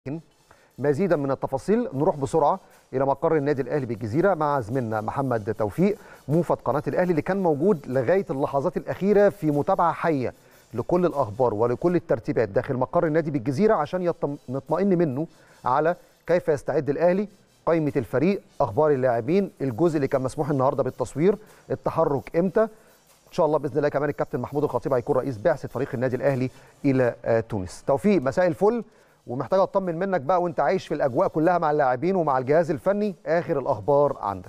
مزيدا من التفاصيل نروح بسرعه الى مقر النادي الاهلي بالجزيره مع زميلنا محمد توفيق موفد قناه الاهلي اللي كان موجود لغايه اللحظات الاخيره في متابعه حيه لكل الاخبار ولكل الترتيبات داخل مقر النادي بالجزيره عشان يطم... نطمئن منه على كيف يستعد الاهلي قائمه الفريق اخبار اللاعبين الجزء اللي كان مسموح النهارده بالتصوير التحرك امتى ان شاء الله باذن الله كمان الكابتن محمود الخطيب هيكون رئيس بعثه فريق النادي الاهلي الى تونس توفيق مساء الفل ومحتاج اطمن منك بقى وانت عايش في الاجواء كلها مع اللاعبين ومع الجهاز الفني اخر الاخبار عندك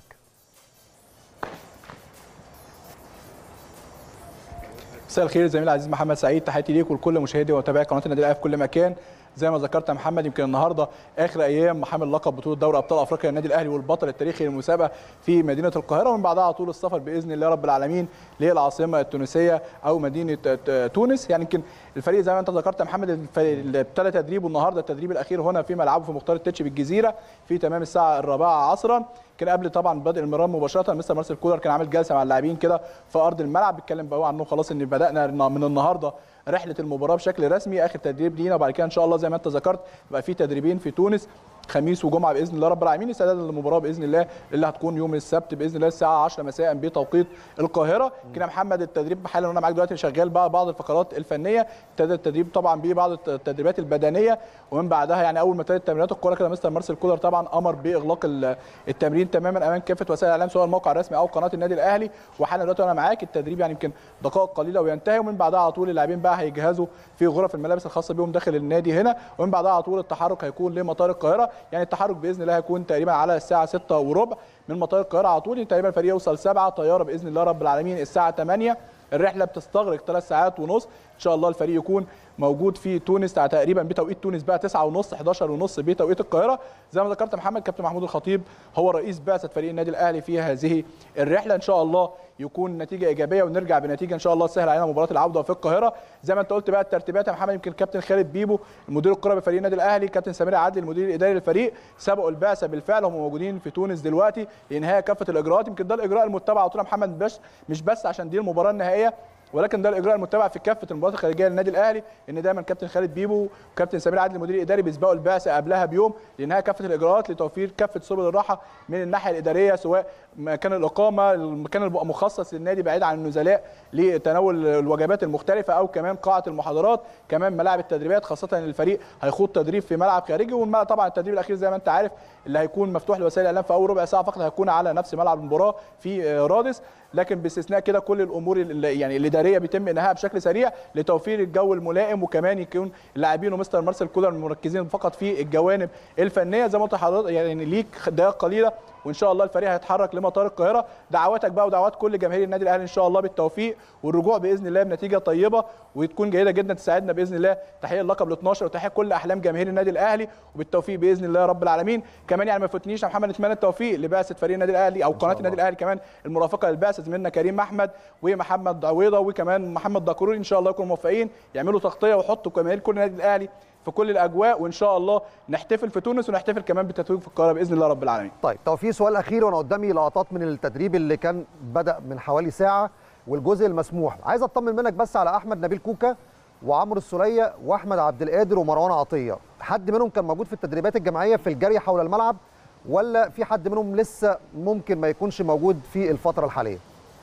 مساء الخير زميلي العزيز محمد سعيد تحياتي ليك ولكل مشاهدي ومتابعي قناه النادي الاهلي في كل مكان زي ما ذكرت يا محمد يمكن النهارده اخر ايام محامل لقب بطوله دوري ابطال افريقيا النادي الاهلي والبطل التاريخي للمسابقه في مدينه القاهره ومن بعدها على طول السفر باذن الله رب العالمين للعاصمه التونسيه او مدينه تونس يعني يمكن الفريق زي ما انت ذكرت يا محمد ابتدى تدريبه النهارده التدريب الاخير هنا في ملعبه في مختار التتش بالجزيره في تمام الساعه الرابعه عصرا كان قبل طبعا بدء المران مباشره مستر مارسيل كولر كان عامل جلسه مع اللاعبين كده في ارض الملعب بيتكلم بقى عنه خلاص ان بدانا من النهارده رحله المباراه بشكل رسمي اخر تدريب لينا وبعد كده ان شاء الله زي ما انت ذكرت بقى في تدريبين في تونس خميس وجمعه باذن الله رب العالمين استعدادا للمباراه باذن الله اللي هتكون يوم السبت باذن الله الساعه 10 مساء بتوقيت القاهره كده محمد التدريب حالا وانا معاك دلوقتي شغال بقى بعض الفقرات الفنيه ابتدى التدريب طبعا ببعض التدريبات البدنيه ومن بعدها يعني اول ما ابتدت تمرينات الكوره كده مستر مارسيل كولر طبعا امر باغلاق التمرين تماما امام كافه وسائل الاعلام سواء الموقع الرسمي او قناه النادي الاهلي وحالا دلوقتي وانا معاك التدريب يعني يمكن دقائق قليله وينتهي ومن بعدها على طول اللاعبين بقى هيجهزوا في غرف الملابس الخاصه بهم داخل النادي هنا ومن بعدها على طول التحرك هيكون لمطار القاهره يعني التحرك باذن الله هيكون تقريبا على الساعه 6 وربع من مطار القاهره على طول تقريبا الفريق يوصل 7 طياره باذن الله رب العالمين الساعه 8 الرحله بتستغرق 3 ساعات ونص ان شاء الله الفريق يكون موجود في تونس تقريبا بتوقيت تونس بقى 9 ونص 11 ونص بتوقيت القاهره زي ما ذكرت محمد كابتن محمود الخطيب هو رئيس بعثه فريق النادي الاهلي في هذه الرحله ان شاء الله يكون نتيجه ايجابيه ونرجع بنتيجه ان شاء الله تسهل علينا مباراه العوده في القاهره زي ما انت قلت بقى الترتيبات يا محمد يمكن كابتن خالد بيبو المدير الكره بفريق النادي الاهلي كابتن سمير عدلي المدير الاداري للفريق سبقوا البعثه بالفعل هم موجودين في تونس دلوقتي لانهاء كافه الاجراءات يمكن ده الاجراء المتبع على طول يا محمد مش مش بس عشان دي المباراه النهائيه ولكن ده الاجراء المتبع في كافه المباريات الخارجيه للنادي الاهلي ان دايما كابتن خالد بيبو وكابتن سمير عادل المدير الاداري بيسبقوا البعثه قبلها بيوم لانهاء كافه الاجراءات لتوفير كافه سبل الراحه من الناحيه الاداريه سواء مكان الاقامه المكان اللي مخصص للنادي بعيد عن النزلاء لتناول الوجبات المختلفه او كمان قاعه المحاضرات كمان ملاعب التدريبات خاصه ان الفريق هيخوض تدريب في ملعب خارجي والملعب طبعا التدريب الاخير زي ما انت عارف اللي هيكون مفتوح لوسائل الاعلام في اول ربع ساعه فقط هيكون على نفس ملعب المباراه في رادس لكن باستثناء كده كل الامور يعني الاداريه بيتم انهائها بشكل سريع لتوفير الجو الملائم وكمان يكون اللاعبين ومستر مارسيل كولر مركزين فقط في الجوانب الفنيه زي ما قلت لحضرتك يعني ليك دقائق قليله وان شاء الله الفريق هيتحرك لمطار القاهره دعواتك بقى ودعوات كل جماهير النادي الاهلي ان شاء الله بالتوفيق والرجوع باذن الله بنتيجه طيبه وتكون جيده جدا تساعدنا باذن الله تحقيق اللقب ال 12 وتحقيق كل احلام جماهير النادي الاهلي وبالتوفيق باذن الله رب العالمين كمان يعني ما يفوتنيش يا محمد نتمنى التوفيق لبعثه فريق النادي الاهلي او قناه النادي الاهلي كمان المرافقه للبعثه زميلنا كريم احمد ومحمد عويضه وكمان محمد دكروري ان شاء الله يكونوا موفقين يعملوا تغطيه ويحطوا جماهير كل النادي الاهلي في كل الاجواء وان شاء الله نحتفل في تونس ونحتفل كمان بالتتويج في القاهره باذن الله رب العالمين. طيب توفيق سؤال اخير وانا قدامي لقطات من التدريب اللي كان بدا من حوالي ساعه والجزء المسموح، عايز اطمن منك بس على احمد نبيل كوكا وعمرو السوليه واحمد عبد القادر ومروان عطيه، حد منهم كان موجود في التدريبات الجماعيه في الجري حول الملعب ولا في حد منهم لسه ممكن ما يكونش موجود في الفتره الحاليه؟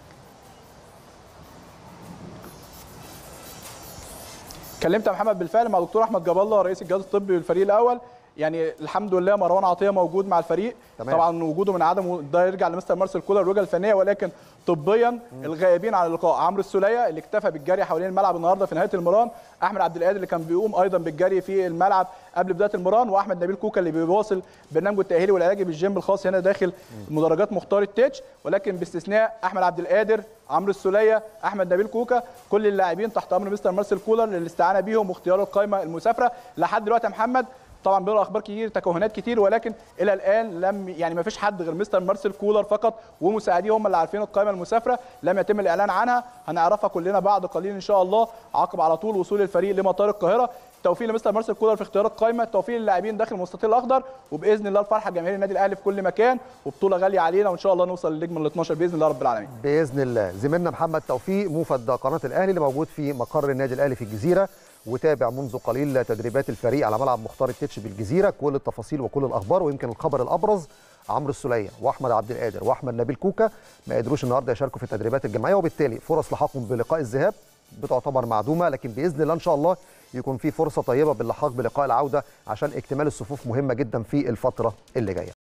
كلمت يا محمد بالفعل مع دكتور احمد جاب الله رئيس الجهاز الطبي للفريق الاول يعني الحمد لله مروان عطيه موجود مع الفريق تمام. طبعا وجوده من عدم ده يرجع لمستر مارسيل كولر الوجهه الفنيه ولكن طبيا م. الغائبين عن اللقاء عمرو السوليه اللي اكتفى بالجري حوالين الملعب النهارده في نهايه المران احمد عبد القادر اللي كان بيقوم ايضا بالجري في الملعب قبل بدايه المران واحمد نبيل كوكا اللي بيواصل برنامجه التاهيلي والعلاجي بالجيم الخاص هنا داخل م. مدرجات مختار التتش ولكن باستثناء احمد عبد القادر عمرو السوليه احمد نبيل كوكا كل اللاعبين تحت امر مستر مارسيل كولر للاستعانه بيهم واختيار القائمه المسافره لحد دلوقتي يا محمد طبعا بيقرا اخبار كتير تكهنات كتير ولكن الى الان لم يعني ما فيش حد غير مستر مارسيل كولر فقط ومساعديه هم اللي عارفين القائمه المسافره لم يتم الاعلان عنها هنعرفها كلنا بعد قليل ان شاء الله عقب على طول وصول الفريق لمطار القاهره توفيق لمستر مارسيل كولر في اختيار القائمه توفيق للاعبين داخل المستطيل الاخضر وباذن الله الفرحه جماهير النادي الاهلي في كل مكان وبطوله غاليه علينا وان شاء الله نوصل للنجم ال 12 باذن الله رب العالمين باذن الله زميلنا محمد توفيق موفد قناه الاهلي اللي موجود في مقر النادي الاهلي في الجزيره وتابع منذ قليل تدريبات الفريق على ملعب مختار التتش بالجزيره كل التفاصيل وكل الاخبار ويمكن الخبر الابرز عمرو السوليه واحمد عبد القادر واحمد نبيل كوكا ما قدروش النهارده يشاركوا في التدريبات الجماعيه وبالتالي فرص لحاقهم بلقاء الذهاب بتعتبر معدومه لكن باذن الله ان شاء الله يكون في فرصه طيبه باللحاق بلقاء العوده عشان اكتمال الصفوف مهمه جدا في الفتره اللي جايه